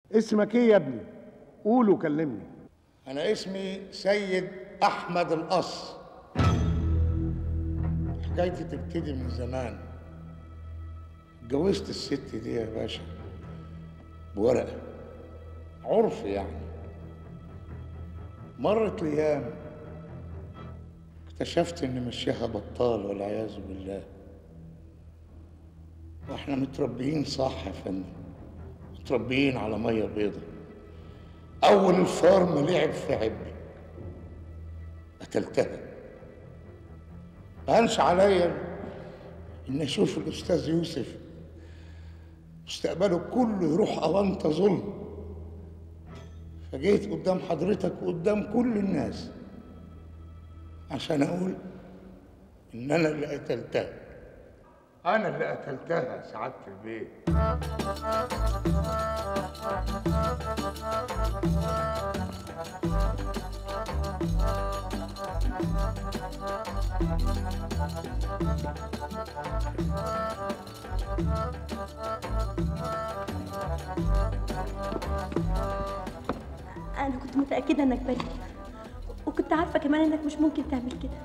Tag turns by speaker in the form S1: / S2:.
S1: اسمك ايه يا ابني قول وكلمني
S2: أنا اسمي سيد أحمد القص حكايتي تبتدي من زمان اتجوزت الست دي يا باشا بورقة عرف يعني مرت الأيام اكتشفت إن مشيها بطال والعياذ بالله واحنا متربيين صح يا فندم متربيين على مية بيضة أول الفار ما لعب في عبي قتلتها هنش عليا إن أشوف الأستاذ يوسف مستقبله كله يروح أونطة ظلم فجيت قدام حضرتك وقدام كل الناس عشان أقول إن أنا اللي قتلتها أنا اللي قتلتها سعادة البيت
S3: انا كنت متاكده انك بريء وكنت عارفه كمان انك مش ممكن تعمل كده